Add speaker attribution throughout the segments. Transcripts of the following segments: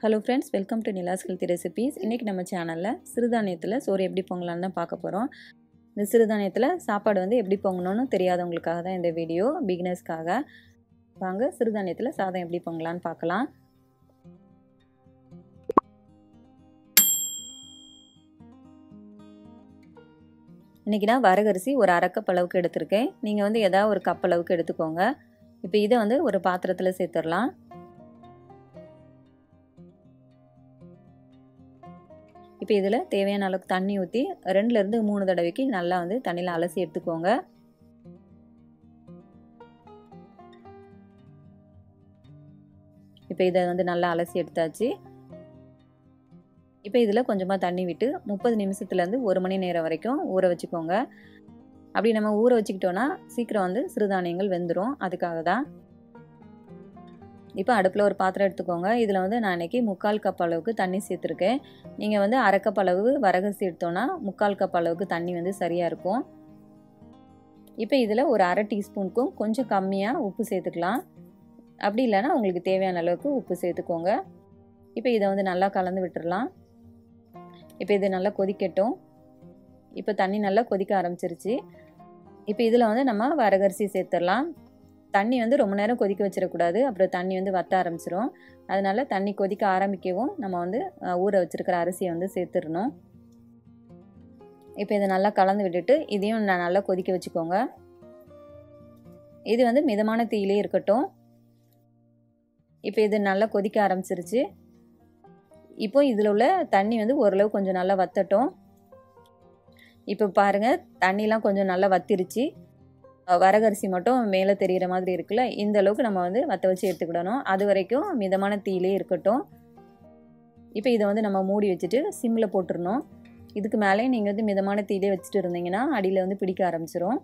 Speaker 1: hello friends welcome to Nila's healthy recipes இன்றைக்கி நம்ம சேனலில் சிறுதானியத்தில் சோறு எப்படி பொங்கலான்னு தான் பார்க்க போகிறோம் இந்த சிறுதானியத்தில் சாப்பாடு வந்து எப்படி பொங்கணும்னு தெரியாதவங்களுக்காக தான் இந்த வீடியோ பிகினர்ஸ்க்காக வாங்க சிறுதானியத்தில் சாதம் எப்படி பொங்கலான்னு பார்க்கலாம் இன்றைக்கி நான் வரகரிசி ஒரு அரை கப் அளவுக்கு எடுத்திருக்கேன் நீங்கள் வந்து எதாவது ஒரு கப் அளவுக்கு எடுத்துக்கோங்க இப்போ இதை வந்து ஒரு பாத்திரத்தில் சேர்த்துடலாம் இப்போ இதில் தேவையான அளவுக்கு தண்ணி ஊற்றி ரெண்டுலேருந்து மூணு தடவைக்கு நல்லா வந்து தண்ணியில் அலசி எடுத்துக்கோங்க இப்போ இதை வந்து நல்லா அலசி எடுத்தாச்சு இப்போ இதில் கொஞ்சமாக தண்ணி விட்டு முப்பது நிமிஷத்துலேருந்து ஒரு மணி நேரம் வரைக்கும் ஊற வச்சுக்கோங்க அப்படி நம்ம ஊற வச்சுக்கிட்டோன்னா சீக்கிரம் வந்து சிறுதானியங்கள் வெந்துடும் அதுக்காக தான் இப்போ அடுப்பில் ஒரு பாத்திரம் எடுத்துக்கோங்க இதில் வந்து நான் இன்றைக்கி முக்கால் கப் அளவுக்கு தண்ணி சேர்த்துருக்கேன் நீங்கள் வந்து அரை கப் அளவு வரகரிசி எடுத்தோன்னா முக்கால் கப் அளவுக்கு தண்ணி வந்து சரியாக இருக்கும் இப்போ இதில் ஒரு அரை டீஸ்பூனுக்கும் கொஞ்சம் கம்மியாக உப்பு சேர்த்துக்கலாம் அப்படி இல்லைன்னா உங்களுக்கு தேவையான அளவுக்கு உப்பு சேர்த்துக்கோங்க இப்போ இதை வந்து நல்லா கலந்து விட்டுடலாம் இப்போ இது நல்லா கொதிக்கட்டும் இப்போ தண்ணி நல்லா கொதிக்க ஆரம்பிச்சிருச்சு இப்போ இதில் வந்து நம்ம வரகரிசி சேர்த்துடலாம் தண்ணி வந்து ரொம்ப நேரம் கொதிக்க வச்சிடக்கூடாது அப்புறம் தண்ணி வந்து வத்த ஆரம்பிச்சிரும் அதனால தண்ணி கொதிக்க ஆரம்பிக்கவும் நம்ம வந்து ஊற வச்சுருக்கிற அரிசியை வந்து சேர்த்துடணும் இப்போ இதை நல்லா கலந்து விட்டுட்டு இதையும் நான் நல்லா கொதிக்க வச்சுக்கோங்க இது வந்து மிதமான தீயிலே இருக்கட்டும் இப்போ இது நல்லா கொதிக்க ஆரம்பிச்சிருச்சு இப்போ இதில் உள்ள தண்ணி வந்து ஓரளவு கொஞ்சம் நல்லா வத்தட்டும் இப்போ பாருங்கள் தண்ணிலாம் கொஞ்சம் நல்லா வத்திருச்சு வரகரிசி மட்டும் மேலே தெரிகிற மாதிரி இருக்குல்ல இந்த அளவுக்கு நம்ம வந்து வற்ற வச்சு எடுத்துக்கிடணும் அது வரைக்கும் மிதமான தீயிலே இருக்கட்டும் இப்போ இதை வந்து நம்ம மூடி வச்சுட்டு சிம்மில் போட்டுடணும் இதுக்கு மேலே நீங்கள் வந்து மிதமான தீயிலே வச்சுட்டு இருந்தீங்கன்னா அடியில் வந்து பிடிக்க ஆரம்பிச்சிரும்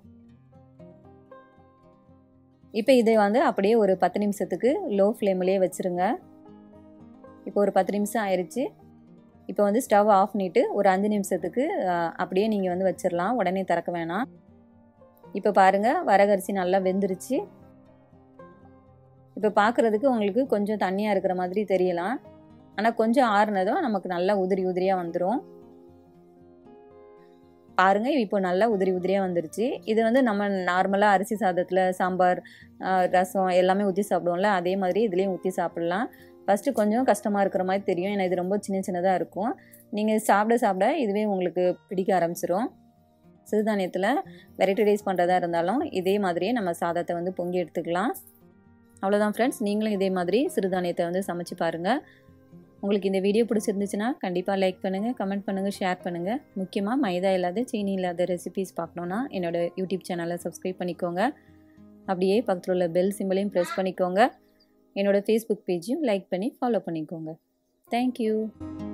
Speaker 1: இப்போ இதை வந்து அப்படியே ஒரு பத்து நிமிஷத்துக்கு லோ ஃப்ளேம்லேயே வச்சுருங்க இப்போ ஒரு பத்து நிமிஷம் ஆயிடுச்சு இப்போ வந்து ஸ்டவ் ஆஃப் பண்ணிவிட்டு ஒரு அஞ்சு நிமிஷத்துக்கு அப்படியே நீங்கள் வந்து வச்சிடலாம் உடனே திறக்க வேணாம் இப்போ பாருங்கள் வரகரிசி நல்லா வெந்துருச்சு இப்போ பார்க்குறதுக்கு உங்களுக்கு கொஞ்சம் தண்ணியாக இருக்கிற மாதிரி தெரியலாம் ஆனால் கொஞ்சம் ஆறுனதும் நமக்கு நல்லா உதிரி உதிரியாக வந்துடும் பாருங்கள் இப்போ நல்லா உதிரி உதிரியாக வந்துருச்சு இது வந்து நம்ம நார்மலாக அரிசி சாதத்தில் சாம்பார் ரசம் எல்லாமே ஊற்றி சாப்பிடுவோம்ல அதே மாதிரி இதுலேயும் ஊற்றி சாப்பிட்லாம் ஃபஸ்ட்டு கொஞ்சம் கஷ்டமாக இருக்கிற மாதிரி தெரியும் ஏன்னா இது ரொம்ப சின்ன சின்னதாக இருக்கும் நீங்கள் சாப்பிட சாப்பிட இதுவே உங்களுக்கு பிடிக்க ஆரம்பிச்சிரும் சிறுதானியத்தில் வெரைட்டி ரைஸ் பண்ணுறதா இருந்தாலும் இதே மாதிரியே நம்ம சாதத்தை வந்து பொங்கி எடுத்துக்கலாம் அவ்வளோதான் ஃப்ரெண்ட்ஸ் நீங்களும் இதே மாதிரி சிறுதானியத்தை வந்து சமைச்சு பாருங்கள் உங்களுக்கு இந்த வீடியோ பிடிச்சிருந்துச்சுன்னா கண்டிப்பாக லைக் பண்ணுங்கள் கமெண்ட் பண்ணுங்கள் ஷேர் பண்ணுங்கள் முக்கியமாக மைதா இல்லாத சீனி இல்லாத ரெசிபீஸ் பார்க்கணுன்னா என்னோடய யூடியூப் சேனலை சப்ஸ்கிரைப் பண்ணிக்கோங்க அப்படியே பக்கத்தில் உள்ள பெல் சிம்பிளையும் ப்ரெஸ் பண்ணிக்கோங்க என்னோடய ஃபேஸ்புக் பேஜையும் லைக் பண்ணி ஃபாலோ பண்ணிக்கோங்க தேங்க்யூ